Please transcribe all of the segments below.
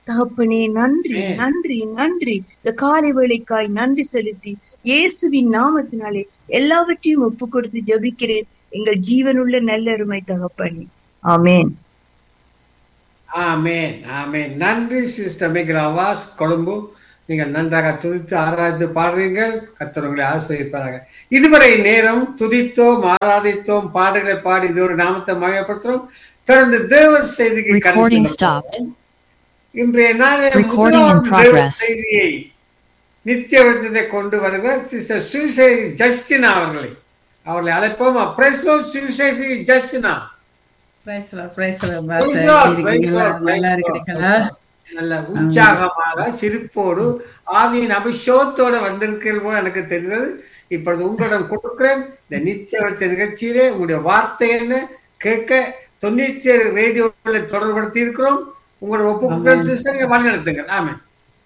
தகப்பனே நன்றி ஆமென். நன்றி நன்றி இந்த காலை வேளைக்காய் நன்றி செலுத்தி இயேசுவின் நாமத்தினாலே எல்லாவற்றையும் ஒப்பு கொடுத்து ஜெபிக்கிறேன் எங்கள் ஜீவனுள்ள நல்லருமை தகப்பனே ஆமென் ஆமென் ஆமென் நன்றி சிஸ்டர் மேகலாவாஸ் கொழும்பு நீங்கள் நன்றாக துதித்து ஆராய்ந்து பாடுறீர்கள் கர்த்தர் உங்களை ஆசிரியப்பார்கள் இதுவரை நேரம் துதித்தோம் ஆராதித்தோம் பாடுகளை பாடி இது ஒரு நாமத்தை மயப்படுத்துறோம் தொடர்ந்து தேவ செய்திக்கு கடந்து Recording செல்ல stopped. போகிறோம். இன்றைய நாளில் Recording in முதலாம் தேவ progress. செய்தியை நித்திய விருத்தத்தை கொண்டு வருவர் சிஸ்டர் சுவிசேஷி ஜஸ்டினா அவர்களை அவர்களை அழைப்போம் பிரஸ்லோ சுவிசேஷி Justina Praise the Lord, praise the Lord, Praise Pastor. God, எப்படி praise இருக்கீங்களா? God, praise நல்லா God, இருக்கிறீங்களா praise God. நல்ல உற்சாகமாக சிரிப்போடு ஆவியின் அபிஷேகத்தோட வந்திருக்கிறது போல எனக்கு தெரிகிறது இப்பொழுது உங்களிடம் கொடுக்கிறேன் இந்த நித்தியவர்த்த நிகழ்ச்சியிலே உங்களுடைய வார்த்தை என்ன கேட்க தொண்ணூற்றி ஏழு ரேடியோவில் தொடர்படுத்தி இருக்கிறோம் உங்களோட ஒப்புக்கொண்டு சிஸ்டர் நீங்க வழி நடத்துங்க ஆமே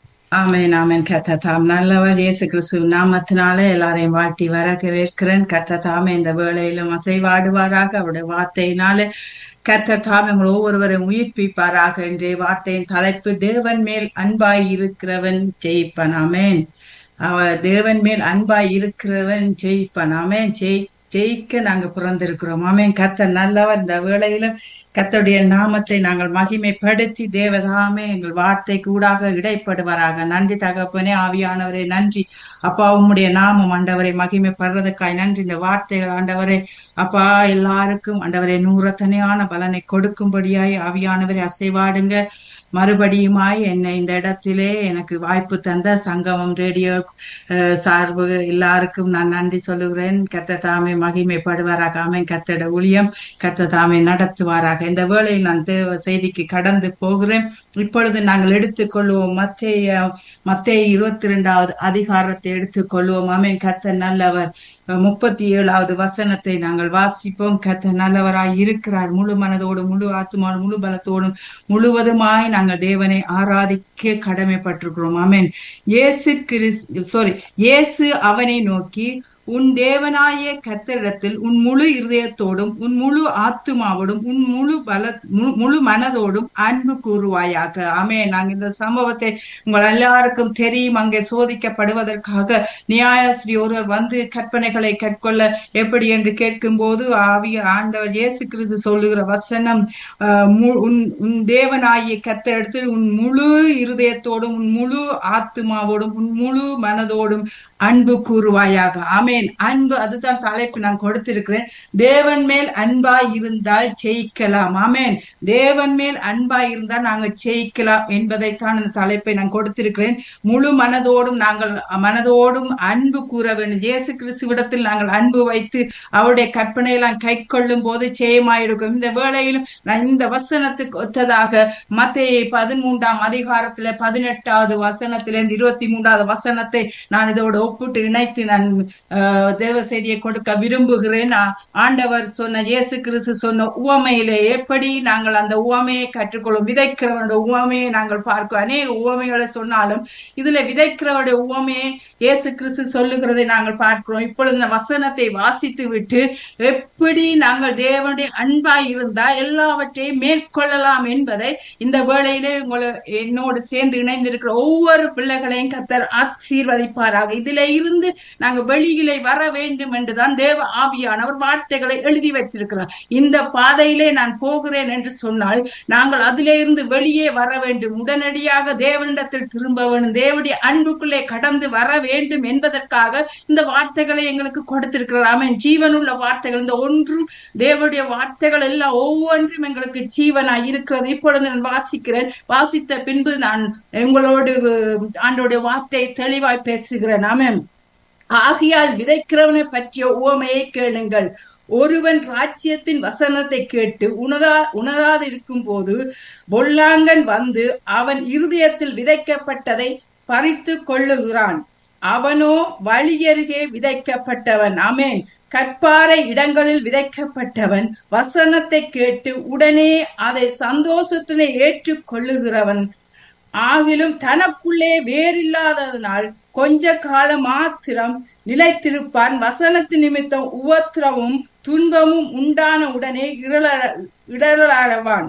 ஆமென் ஆமென் கத்த தாம் நல்லவர் இயேசு கிறிஸ்து நாமத்தினாலே எல்லாரையும் வாழ்த்தி வரவேற்கிறேன் கத்த தாமே இந்த வேளையிலும் அசைவாடுவாராக அவருடைய வார்த்தையினாலே கத்த தாமே உங்கள் ஒவ்வொருவரையும் உயிர்ப்பிப்பாராக இன்றைய வார்த்தையின் தலைப்பு தேவன் மேல் அன்பாய் இருக்கிறவன் ஜெயிப்பன் ஆமென் அவர் தேவன் மேல் அன்பாய் இருக்கிறவன் ஜெயிப்பன் ஆமென் ஜெய் ஜெயிக்க நாங்க பிறந்திருக்கிறோம் ஆமென் கத்த நல்லவர் இந்த வேளையிலும் கர்த்தருடைய நாமத்தை நாங்கள் மகிமைப்படுத்தி தேவதாமே எங்கள் வார்த்தை கூடாக இடைப்படுவாராக நன்றி தகப்பனே ஆவியானவரே நன்றி அப்பா உம்முடைய நாமம் ஆண்டவரை மகிமைப்படுறதுக்காய் நன்றி இந்த வார்த்தைகள் ஆண்டவரே அப்பா எல்லாருக்கும் ஆண்டவரை நூறத்தனையான பலனை கொடுக்கும்படியாய் ஆவியானவரை அசைவாடுங்க மறுபடியுமாய் என்னை இந்த இடத்திலே எனக்கு வாய்ப்பு தந்த சங்கமம் ரேடியோ அஹ், சார்பு எல்லாருக்கும் நான் நன்றி சொல்லுகிறேன் கத்த தாமே மகிமைப்படுவாராக ஆமென் கத்தட ஊழியம் கத்த தாமே நடத்துவாராக இந்த வேளையில் நான் தேவ செய்திக்கு கடந்து போகிறேன் இப்பொழுது நாங்கள் எடுத்துக்கொள்வோம் மத்தேய மத்தேய இருபத்தி ரெண்டாவது அதிகாரத்தை எடுத்துக்கொள்வோம் ஆமென் கத்த நல்லவர் முப்பத்தி ஏழாவது வசனத்தை நாங்கள் வாசிப்போம் கத்த நல்லவராய் இருக்கிறார் முழு மனதோடும் முழு ஆத்துமாவோடும் முழு பலத்தோடும் முழுவதுமாய் நாங்கள் தேவனை ஆராதிக்க கடமைப்பட்டிருக்கிறோம் ஆமென் இயேசு கிறிஸ் சாரி இயேசு அவனை நோக்கி உன் தேவனாய கத்தரிடத்தில் உன் முழு இருதயத்தோடும் உன் முழு ஆத்துமாவோடும் உன் முழு பல மு- முழு மனதோடும் அன்பு கூறுவாயாக ஆமே நாங்க இந்த சம்பவத்தை உங்கள் எல்லாருக்கும் தெரியும் அங்கே சோதிக்கப்படுவதற்காக நியாயஸ்ரீ ஒருவர் வந்து கற்பனைகளை கற்கொள்ள எப்படி என்று கேட்கும்போது ஆவிய ஆண்டவர் இயேசு கிறிஸ்து சொல்லுகிற வசனம் ஆஹ், மு- உன் உன் தேவனாகிய கத்தரிடத்தில் உன் முழு இருதயத்தோடும் உன் முழு ஆத்துமாவோடும் உன் முழு மனதோடும் அன்பு கூறுவாயாக ஆமென் அன்பு அதுதான் தலைப்பு நான் கொடுத்திருக்கிறேன் தேவன் மேல் அன்பாய் இருந்தால் ஜெயிக்கலாம் ஆமென் தேவன் மேல் அன்பாய் இருந்தால் நாங்கள் ஜெயிக்கலாம் என்பதைத்தான் இந்த தலைப்பை நான் கொடுத்திருக்கிறேன் முழு மனதோடும் நாங்கள் மனதோடும் அன்பு கூற வேண்டும் இயேசு கிறிஸ்துவிடத்தில் நாங்கள் அன்பு வைத்து அவருடைய கற்பனையெல்லாம் கை கொள்ளும் போது ஜெயமாயிருக்கும் இந்த வேளையிலும் நான் இந்த வசனத்துக்கு ஒத்ததாக மத்தேயை பதிமூன்றாம் அதிகாரத்துல பதினெட்டாவது வசனத்திலிருந்து இருபத்தி மூன்றாவது வசனத்தை நான் இதோட ஒப்பிட்டு இணைத்து நான் ஆஹ், தேவ செய்தியை கொடுக்க விரும்புகிறேன் ஆ- ஆண்டவர் சொன்ன இயேசு கிறிஸ்து சொன்ன உவமையிலே எப்படி நாங்கள் அந்த உவமையை கற்றுக்கொள்ளும் விதைக்கிறவனுடைய உவமையை நாங்கள் பார்க்க அநேக உவமைகளை சொன்னாலும் இதுல விதைக்கிறவருடைய உவமையை இயேசு கிறிஸ்து சொல்லுகிறதை நாங்கள் பார்க்கிறோம் இப்பொழுது இந்த வசனத்தை வாசித்து விட்டு எப்படி நாங்கள் தேவனுடைய அன்பாய் இருந்தா எல்லாவற்றையும் மேற்கொள்ளலாம் என்பதை இந்த வேளையிலே உங்களை என்னோடு சேர்ந்து இணைந்திருக்கிற ஒவ்வொரு பிள்ளைகளையும் கத்தர் ஆசீர்வதிப்பாராக இதிலே இருந்து நாங்க வெளியிலே வர வேண்டும் என்றுதான் தேவ ஆவியானவர் வார்த்தைகளை எழுதி வைத்திருக்கிறார் இந்த பாதையிலே நான் போகிறேன் என்று சொன்னால் நாங்கள் அதிலே இருந்து வெளியே வர வேண்டும் உடனடியாக தேவனிடத்தில் திரும்ப வேண்டும் தேவனுடைய அன்புக்குள்ளே கடந்து வர வேண்டும் என்பதற்காக இந்த வார்த்தைகளை எங்களுக்கு கொடுத்திருக்கிறார் ஆமென் ஜீவனுள்ள வார்த்தைகள் இந்த ஒன்றும் தேவனுடைய வார்த்தைகள் எல்லாம் ஒவ்வொன்றும் எங்களுக்கு ஜீவனாய் இருக்கிறது இப்பொழுது நான் வாசிக்கிறேன் வாசித்த பின்பு நான் உங்களோடு அஹ், ஆண்டோடைய வார்த்தையை தெளிவாய் பேசுகிறேன் ஆமென் ஆகையால் விதைக்கிறவனை பற்றிய உவமையை கேளுங்கள் ஒருவன் ராஜ்யத்தின் வசனத்தை கேட்டு உணரா உணராது இருக்கும் போது பொல்லாங்கன் வந்து அவன் இருதயத்தில் விதைக்கப்பட்டதை பறித்து கொள்ளுகிறான் அவனோ வழியருகே விதைக்கப்பட்டவன் ஆமென் கற்பாறை இடங்களில் விதைக்கப்பட்டவன் வசனத்தை கேட்டு உடனே அதை சந்தோஷத்தினை ஏற்றுக் கொள்ளுகிறவன் ஆகிலும் தனக்குள்ளே வேறில்லாததனால் கொஞ்ச காலம் மாத்திரம் நிலைத்திருப்பான் வசனத்து நிமித்தம் உபத்திரமும் துன்பமும் உண்டான உடனே இடரவான்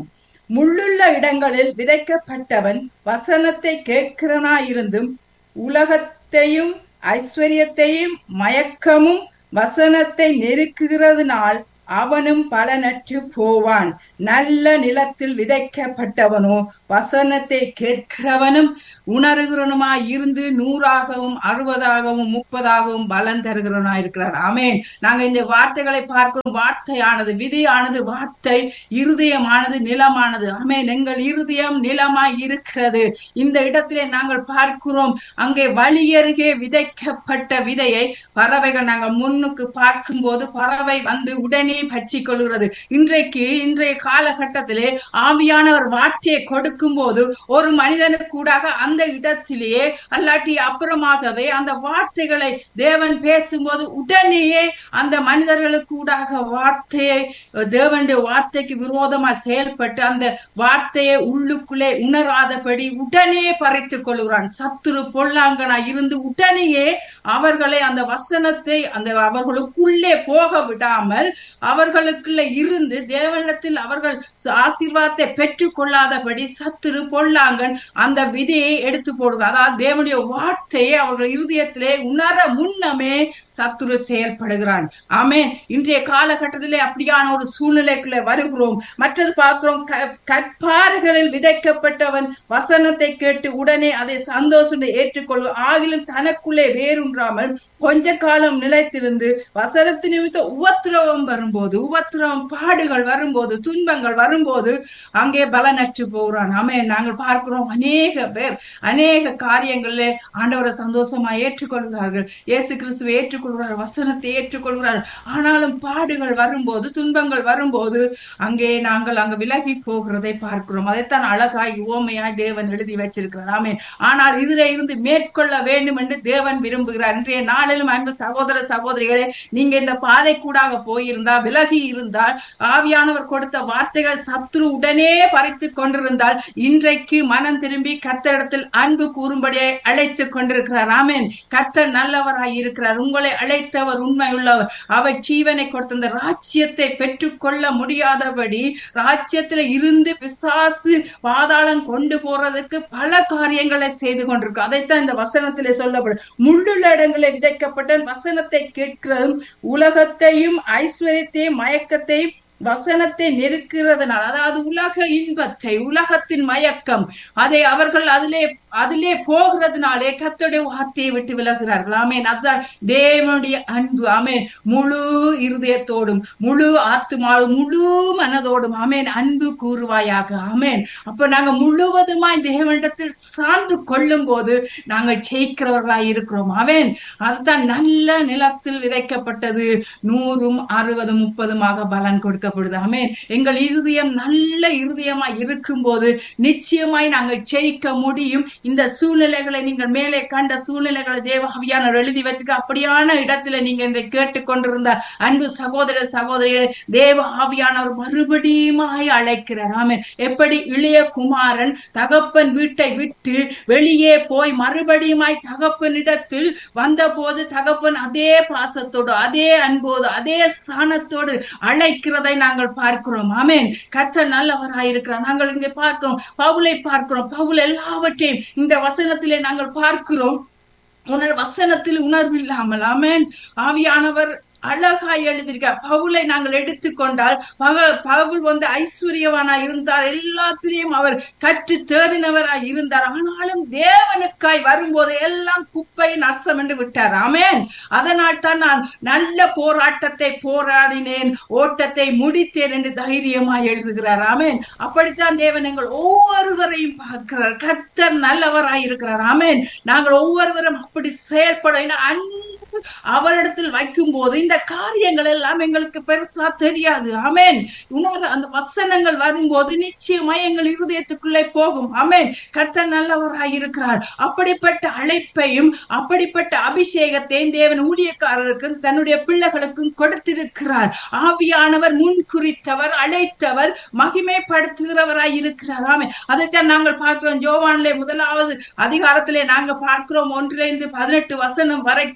முள்ளுள்ள இடங்களில் விதைக்கப்பட்டவன் வசனத்தை கேட்கிறனாயிருந்தும் உலகத்தையும் ஐஸ்வர்யத்தையும் மயக்கமும் வசனத்தை நெருக்குகிறதுனால் அவனும் பலனற்று போவான் நல்ல நிலத்தில் விதைக்கப்பட்டவனோ வசனத்தை கேட்கிறவனும் உணர்கிறவனுமாய் இருந்து நூறாகவும் அறுபதாகவும் முப்பதாகவும் பலன் தருகிறவனாய் இருக்கிறார் ஆமேன் நாங்க இந்த வார்த்தைகளை பார்க்கும் வார்த்தையானது விதியானது வார்த்தை இருதயமானது நிலமானது ஆமேன் எங்கள் இருதயம் நிலமாய் இருக்கிறது இந்த இடத்திலே நாங்கள் பார்க்கிறோம் அங்கே வழியருகே விதைக்கப்பட்ட விதையை பறவைகள் நாங்கள் முன்னுக்கு பார்க்கும்போது பறவை வந்து உடனே பற்றி கொள்கிறது இன்றைக்கு இன்றைய காலகட்டத்திலே ஆவியானவர் வார்த்தையை கொடுக்கும் போது ஒரு மனிதனுக்கு கூடாக அந்த இடத்திலேயே அல்லாட்டி அப்புறமாகவே அந்த வார்த்தைகளை தேவன் பேசும்போது உடனேயே அந்த மனிதர்களுக்கு கூடாக வார்த்தையை தேவனுடைய வார்த்தைக்கு விரோதமா செயல்பட்டு அந்த வார்த்தையை உள்ளுக்குள்ளே உணராதபடி உடனே பறித்துக் கொள்கிறான் சத்துரு பொல்லாங்கனா இருந்து உடனேயே அவர்களை அந்த வசனத்தை அந்த அவர்களுக்குள்ளே போக விடாமல் அவர்களுக்குள்ள இருந்து தேவனிடத்தில் அவர்கள் ஆசீர்வாதத்தை பெற்றுக் கொள்ளாதபடி சத்துரு பொல்லாங்கன் அந்த விதையை எடுத்து போடுகிறார் அதாவது தேவனுடைய வார்த்தையை அவர்கள் இருதயத்திலே உணர முன்னமே சத்துரு செயல்படுகிறான் ஆமே இன்றைய காலகட்டத்திலே அப்படியான ஒரு சூழ்நிலைக்குள்ள வருகிறோம் மற்றது பார்க்கிறோம் கற்பாறுகளில் விதைக்கப்பட்டவன் வசனத்தை கேட்டு உடனே அதை சந்தோஷம் ஏற்றுக்கொள்வோம் ஆகிலும் தனக்குள்ளே வேறுன்றாமல் கொஞ்ச காலம் நிலைத்திருந்து வசனத்து நிமித்த உபத்திரவம் வரும்போது உபத்திரவம் பாடுகள் வரும்போது துன்பங்கள் வரும்போது அங்கே பலனற்று போகிறான் ஆமே நாங்கள் பார்க்கிறோம் அநேக பேர் அநேக காரியங்களிலே ஆண்டவரை சந்தோஷமா ஏற்றுக்கொள்கிறார்கள் இயேசு கிறிஸ்துவை ஏற்றுக்கொள்கிறார்கள் வசனத்தை ஏற்றுக்கொள்கிறார்கள் ஆனாலும் பாடுகள் வரும்போது துன்பங்கள் வரும்போது அங்கே நாங்கள் அங்க விலகி போகிறதை பார்க்கிறோம் அதைத்தான் அழகாய் ஓமையாய் தேவன் எழுதி வச்சிருக்கிறார் ஆமே ஆனால் இதுல இருந்து மேற்கொள்ள வேண்டும் என்று தேவன் விரும்புகிறார் இன்றைய நாளிலும் அன்பு சகோதர சகோதரிகளே நீங்க இந்த பாதை கூடாக போயிருந்தா விலகி இருந்தால் ஆவியானவர் கொடுத்த வார்த்தைகள் சத்ரு உடனே பறித்து கொண்டிருந்தால் இன்றைக்கு மனம் திரும்பி கத்தரிடத்தில் அன்பு கூறும்படியை அழைத்து கொண்டிருக்கிறார் ஆமேன் கத்தர் நல்லவராய் இருக்கிறார் உங்களை அழைத்தவர் உண்மை உள்ளவர் அவர் ஜீவனை கொடுத்த அந்த ராஜ்யத்தை பெற்றுக்கொள்ள முடியாதபடி ராஜ்யத்துல இருந்து பிசாசு பாதாளம் கொண்டு போறதுக்கு பல காரியங்களை செய்து கொண்டிருக்கு அதைத்தான் இந்த வசனத்திலே சொல்லப்படும் முள்ளுள்ள இடங்களை விதைக்கப்பட்ட வசனத்தை கேட்கிறதும் உலகத்தையும் ஐஸ்வர்யத்தையும் மயக்கத்தையும் வசனத்தை நெருக்கிறதுனால் அதாவது உலக இன்பத்தை உலகத்தின் மயக்கம் அதை அவர்கள் அதிலே அதிலே போகிறதுனாலே கத்தோடைய வார்த்தையை விட்டு விலகிறார்கள் ஆமேன் அதுதான் தேவனுடைய அன்பு ஆமேன் முழு இருதயத்தோடும் முழு ஆத்துமாவும் முழு மனதோடும் ஆமேன் அன்பு கூறுவாயாக ஆமேன் அப்ப நாங்க முழுவதுமாய் தேவனிடத்தில் சார்ந்து கொள்ளும் போது நாங்கள் ஜெயிக்கிறவர்களாய் இருக்கிறோம் ஆமேன் அதுதான் நல்ல நிலத்தில் விதைக்கப்பட்டது நூறும் அறுபதும் முப்பதுமாக பலன் கொடுக்கப்படுது ஆமேன் எங்கள் இருதயம் நல்ல இருதயமாய் இருக்கும் போது நிச்சயமாய் நாங்கள் ஜெயிக்க முடியும் இந்த சூழ்நிலைகளை நீங்கள் மேலே கண்ட சூழ்நிலைகளை தேவ ஆவியானவர் எழுதி வச்சுக்க அப்படியான இடத்துல நீங்க இன்றை கேட்டுக்கொண்டிருந்த அன்பு சகோதர சகோதரிகளை தேவ ஆவியானவர் மறுபடியுமாய் அழைக்கிறார் ஆமே எப்படி இளைய குமாரன் தகப்பன் வீட்டை விட்டு வெளியே போய் மறுபடியுமாய் தகப்பனிடத்தில் வந்த போது தகப்பன் அதே பாசத்தோடு அதே அன்போடு அதே சாணத்தோடு அழைக்கிறதை நாங்கள் பார்க்கிறோம் ஆமேன் கத்த நல்லவராயிருக்கிறார் நாங்கள் இங்கே பார்க்கிறோம் பவுலை பார்க்கிறோம் பவுல் எல்லாவற்றையும் இந்த வசனத்திலே நாங்கள் பார்க்கிறோம் உணர் வசனத்தில் உணர்வு இல்லாமல் ஆமேன் ஆவியானவர் அழகாய் எழுதியிருக்க பவுலை நாங்கள் எடுத்துக்கொண்டால் பகல் பவுல் வந்து ஐஸ்வர்யவானா இருந்தார் எல்லாத்திலையும் அவர் கற்று தேறினவராய் இருந்தார் ஆனாலும் தேவனுக்காய் வரும்போது எல்லாம் குப்பை நஷ்டம் என்று விட்டார் ஆமேன் அதனால் தான் நான் நல்ல போராட்டத்தை போராடினேன் ஓட்டத்தை முடித்தேன் என்று தைரியமாய் எழுதுகிறார் ஆமேன் அப்படித்தான் தேவன் எங்கள் ஒவ்வொருவரையும் பார்க்கிறார் கர்த்தர் நல்லவராய் இருக்கிறார் ஆமேன் நாங்கள் ஒவ்வொருவரும் அப்படி செயல்பட அன்பு அவரிடத்தில் வைக்கும் போது இந்த காரியங்கள் எல்லாம் எங்களுக்கு பெருசா தெரியாது அமேன் உணர அந்த வசனங்கள் வரும்போது நிச்சயமாய் எங்கள் இருதயத்துக்குள்ளே போகும் அமேன் கத்த நல்லவராய் இருக்கிறார் அப்படிப்பட்ட அழைப்பையும் அப்படிப்பட்ட அபிஷேகத்தையும் தேவன் ஊழியக்காரருக்கும் தன்னுடைய பிள்ளைகளுக்கும் கொடுத்திருக்கிறார் ஆவியானவர் முன் குறித்தவர் அழைத்தவர் மகிமைப்படுத்துகிறவராய் இருக்கிறார் ஆமே அதைத்தான் நாங்கள் பார்க்கிறோம் ஜோவான்லே முதலாவது அதிகாரத்திலே நாங்கள் பார்க்கிறோம் ஒன்றிலிருந்து பதினெட்டு வசனம் வரைக்கும்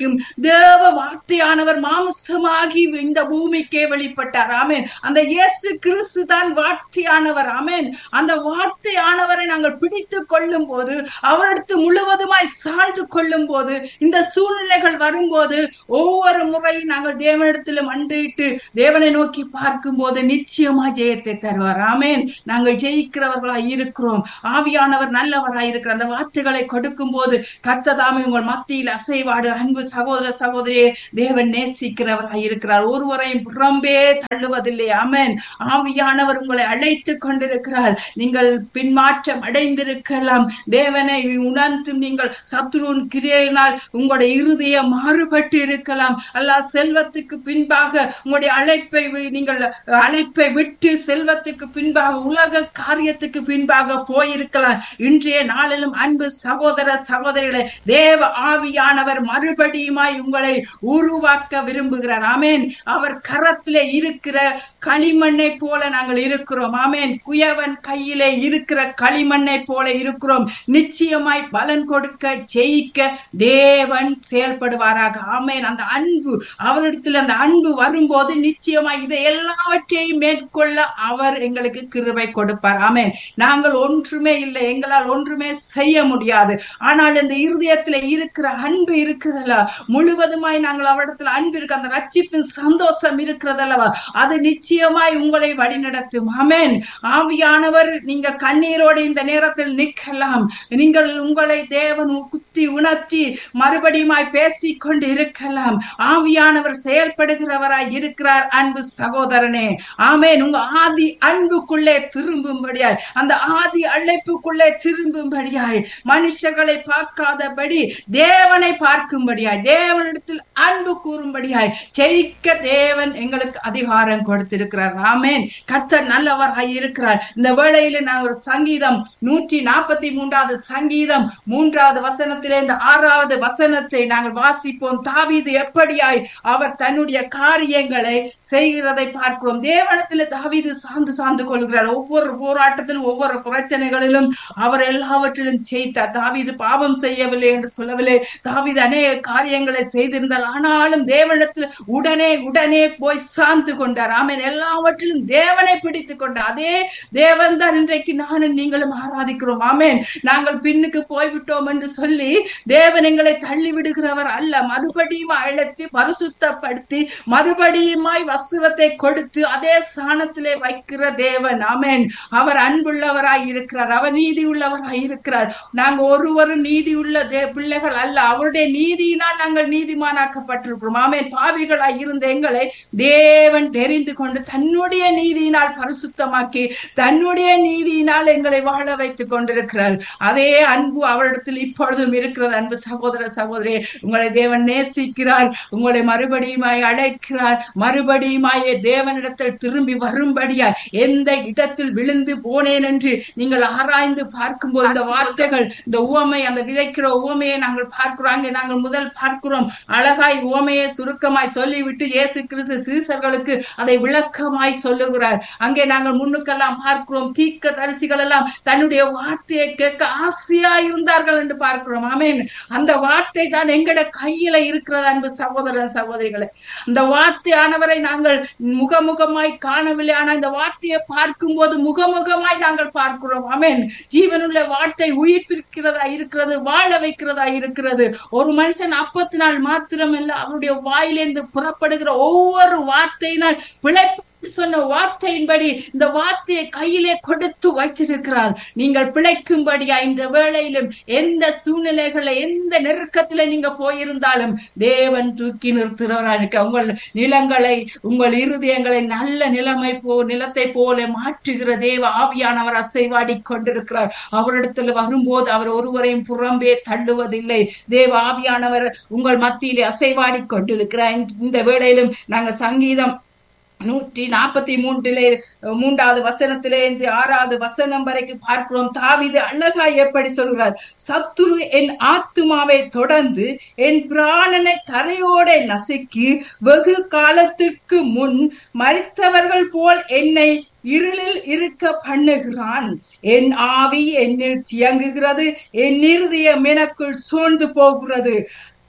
தேவ வார்த்தையானவர் மாம்சமாகி இந்த பூமிக்கே வெளிப்பட்டார் ஆமென் அந்த இயேசு கிறிஸ்து தான் வார்த்தையானவர் ஆமென் அந்த வார்த்தையானவரை நாங்கள் பிடித்து கொள்ளும் போது அவரிடத்து முழுவதுமாய் சார்ந்து கொள்ளும் போது இந்த சூழ்நிலைகள் வரும்போது ஒவ்வொரு முறையும் நாங்கள் தேவனிடத்திலும் அண்டிட்டு தேவனை நோக்கி பார்க்கும் போது நிச்சயமா ஜெயத்தை தருவார் ஆமென் நாங்கள் ஜெயிக்கிறவர்களாய் இருக்கிறோம் ஆவியானவர் நல்லவராய் இருக்கிற அந்த வார்த்தைகளை கொடுக்கும் போது கர்த்ததாமே உங்கள் மத்தியில் அசைவாடு அன்பு சகோதர சகோதரியே தேவன் நேசிக்கிறவராய் இருக்கிறார் ஒருவரையும் புறம்பே தள்ளுவதில்லை ஆமென் ஆவியானவர் உங்களை அழைத்து கொண்டிருக்கிறார் நீங்கள் பின்மாற்றம் அடைந்திருக்கலாம் தேவனை உணர்ந்தும் நீங்கள் சத்ருவின் கிரியையினால் உங்களுடைய இருதயம் மாறுபட்டு இருக்கலாம் அல்லாஹ் செல்வத்துக்கு பின்பாக உங்களுடைய அழைப்பை வி- நீங்கள் அழைப்பை விட்டு செல்வத்துக்கு பின்பாக உலக காரியத்துக்கு பின்பாக போயிருக்கலாம் இன்றைய நாளிலும் அன்பு சகோதர சகோதரிகளே தேவ ஆவியானவர் மறுபடியுமாய் உங்களை உருவாக்க விரும்புகிறார் ஆமென் அவர் கரத்திலே இருக்கிற களிமண்ணை போல நாங்கள் இருக்கிறோம் ஆமென் குயவன் கையிலே இருக்கிற களிமண்ணை போல இருக்கிறோம் நிச்சயமாய் பலன் கொடுக்க ஜெயிக்க தேவன் செயல்படுவாராக ஆமென் அந்த அன்பு அவரிடத்தில் அந்த அன்பு வரும்போது நிச்சயமாய் இதை எல்லாவற்றையும் மேற்கொள்ள அவர் எங்களுக்கு கிருபை கொடுப்பார் ஆமென் நாங்கள் ஒன்றுமே இல்லை எங்களால் ஒன்றுமே செய்ய முடியாது ஆனால் இந்த இருதயத்துல இருக்கிற அன்பு இருக்குதல்ல முழுவதுமாய் நாங்கள் அவரிடத்துல அன்பு இருக்கு அந்த ரட்சிப்பின் சந்தோஷம் இருக்கிறதல்லவா அது நிச்சயமாய் உங்களை வழிநடத்தும் ஆமென் ஆவியானவர் நீங்கள் கண்ணீரோடு இந்த நேரத்தில் நிற்கலாம் நீங்கள் உங்களை தேவன் குத்தி உணர்த்தி மறுபடியுமாய் பேசிக் கொண்டு இருக்கலாம் ஆவியானவர் செயல்படுகிறவராய் இருக்கிறார் அன்பு சகோதரனே ஆமென் உங்க ஆதி அன்புக்குள்ளே திரும்பும்படியாய் அந்த ஆதி அழைப்புக்குள்ளே திரும்பும்படியாய் மனுஷர்களை பார்க்காதபடி தேவனை பார்க்கும்படியாய் தேவனிடத்தில் அன்பு கூறும்படியாய் ஜெயிக்க தேவன் எங்களுக்கு அதிகாரம் கொடுத்திருக்கிறார் ஆமென் கர்த்தர் நல்லவராய் இருக்கிறார் இந்த வேளையில நான் ஒரு சங்கீதம் நூற்றி நாற்பத்தி மூன்றாவது சங்கீதம் மூன்றாவது வசனத்திலே இந்த ஆறாவது வசனத்தை நாங்கள் வாசிப்போம் தாவீது எப்படியாய் அவர் தன்னுடைய காரியங்களை செய்கிறதை பார்க்கிறோம் தேவனத்தில் தாவீது சார்ந்து சார்ந்து கொள்கிறார் ஒவ்வொரு போராட்டத்திலும் ஒவ்வொரு பிரச்சனைகளிலும் அவர் எல்லாவற்றிலும் ஜெயித்தார் தாவீது பாவம் செய்யவில்லை என்று சொல்லவில்லை தாவீது அநேக காரியங்களை செய்திருந்தார் ஆனாலும் தேவனிடத்தில் உடனே உடனே போய் சார்ந்து கொண்டார் ஆமென் எல்லாவற்றிலும் தேவனை பிடித்துக் கொண்டார் அதே தேவன் தான் இன்றைக்கு நானும் நீங்களும் ஆராதிக்கிறோம் ஆமென் நாங்கள் பின்னுக்கு போய்விட்டோம் என்று சொல்லி தேவன் எங்களை தள்ளி விடுகிறவர் அல்ல மறுபடியும் அழைத்து பரிசுத்தப்படுத்தி மறுபடியுமாய் வஸ்திரத்தை கொடுத்து அதே ஸ்தானத்திலே வைக்கிற தேவன் ஆமென் அவர் அன்புள்ளவராய் இருக்கிறார் அவர் நீதி உள்ளவராய் இருக்கிறார் நாங்க ஒருவரும் நீதி உள்ள தே பிள்ளைகள் அல்ல அவருடைய நீதியினால் நாங்கள் நீதிமானாக்கப்பட்டிருக்கிறோம் ஆமென் பாவிகளாய் இருந்த எங்களை தேவன் தெரிந்து கொண்டு தன்னுடைய நீதியினால் பரிசுத்தமாக்கி தன்னுடைய நீதியினால் எங்களை வாழ வைத்துக் கொண்டிருக்கிறார் அதே அன்பு அவரிடத்தில் இப்பொழுதும் இருக்கிறது அன்பு சகோதர சகோதரி உங்களை தேவன் நேசிக்கிறார் உங்களை மறுபடியுமாய் அழைக்கிறார் மறுபடியுமாய் தேவனிடத்தில் திரும்பி வரும்படியாய் எந்த இடத்தில் விழுந்து போனேன் என்று நீங்கள் ஆராய்ந்து பார்க்கும்போது இந்த வார்த்தைகள் இந்த உவமை அந்த விதைக்கிற உவமையை நாங்கள் பார்க்கிறோம் அங்கே நாங்கள் முதல் பார்க்கிறோம் அழகாய் உவமையை சுருக்கமாய் சொல்லிவிட்டு இயேசு கிறிஸ்து சீசர்களுக்கு அதை விளக்கமாய் சொல்லுகிறார் அங்கே நாங்கள் முன்னுக்கெல்லாம் பார்க்கிறோம் தீக்க தரிசிகள் எல்லாம் தன்னுடைய வார்த்தையை கேட்க ஆசையா இருந்தார்கள் என்று பார்க்கிறோம் ஆமென் அந்த வார்த்தை தான் எங்கட கையில இருக்கிறது அன்பு சகோதர சகோதரிகளே அந்த வார்த்தையானவரை நாங்கள் முகமுகமாய் காணவில்லை ஆனா இந்த வார்த்தையை பார்க்கும் போது முகமுகமாய் நாங்கள் பார்க்கிறோம் ஆமென் ஜீவனுள்ள வார்த்தை உயிர்ப்பிக்கிறதா இருக்கிறது வாழ வைக்கிறதா இருக்கிறது ஒரு மனுஷன் அப்பத்தினால் மாத்திரமல்ல அவருடைய வாயிலிருந்து புறப்படுகிற ஒவ்வொரு வார்த்தையினால் பிழைப்பு சொன்ன வார்த்தையின்படி இந்த வார்த்தையை கையிலே கொடுத்து வைத்திருக்கிறார் நீங்கள் பிழைக்கும்படியா இந்த வேளையிலும் எந்த சூழ்நிலைகளை எந்த நெருக்கத்துல நீங்க போயிருந்தாலும் தேவன் தூக்கி நிறுத்துகிறவரா இருக்க உங்கள் நிலங்களை உங்கள் இருதயங்களை நல்ல நிலைமை போ நிலத்தை போல மாற்றுகிற தேவ ஆவியானவர் அசைவாடி கொண்டிருக்கிறார் அவரிடத்துல வரும்போது அவர் ஒருவரையும் புறம்பே தள்ளுவதில்லை தேவ ஆவியானவர் உங்கள் மத்தியிலே அசைவாடி கொண்டிருக்கிறார் இந்த வேளையிலும் நாங்க சங்கீதம் நூற்றி நாற்பத்தி மூன்றிலே மூன்றாவது வசனத்திலே இந்த ஆறாவது வசனம் வரைக்கும் பார்க்கிறோம் தாவிது அழகா எப்படி சொல்கிறார் சத்துரு என் ஆத்துமாவை தொடர்ந்து என் பிராணனை தரையோட நசுக்கி வெகு காலத்திற்கு முன் மறித்தவர்கள் போல் என்னை இருளில் இருக்க பண்ணுகிறான் என் ஆவி என்னில் தியங்குகிறது என் இருதயம் எனக்குள் சூழ்ந்து போகிறது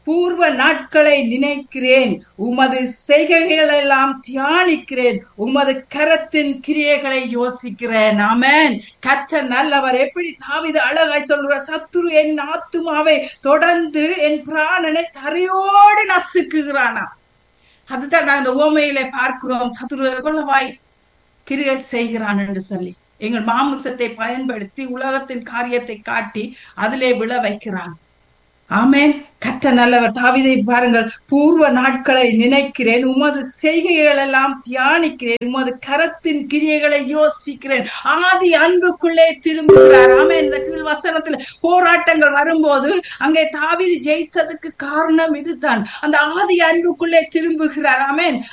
பூர்வ நாட்களை நினைக்கிறேன் உமது செய்கைகள் எல்லாம் தியானிக்கிறேன் உமது கரத்தின் கிரியைகளை யோசிக்கிறேன் ஆமென் கற்ற நல்லவர் எப்படி தாவித அழகாய் சொல்ற சத்துரு என் ஆத்துமாவை தொடர்ந்து என் பிராணனை தரையோடு நசுக்குகிறானா அதுதான் நான் இந்த ஓமையில பார்க்கிறோம் சத்துரு எவ்வளவாய் கிரியை செய்கிறான் என்று சொல்லி எங்கள் மாமிசத்தை பயன்படுத்தி உலகத்தின் காரியத்தை காட்டி அதிலே விழ வைக்கிறான் ஆமேன் கற்ற நல்லவர் தாவிதை பாருங்கள் பூர்வ நாட்களை நினைக்கிறேன் உமது செய்கைகள் எல்லாம் தியானிக்கிறேன் உமது கரத்தின் கிரியைகளை யோசிக்கிறேன் ஆதி அன்புக்குள்ளே திரும்புகிறார் ஆமேன் இந்த கீழ் வசனத்துல போராட்டங்கள் வரும்போது அங்கே தாவிதி ஜெயித்ததுக்கு காரணம் இதுதான் அந்த ஆதி அன்புக்குள்ளே திரும்புகிறார் ஆமேன்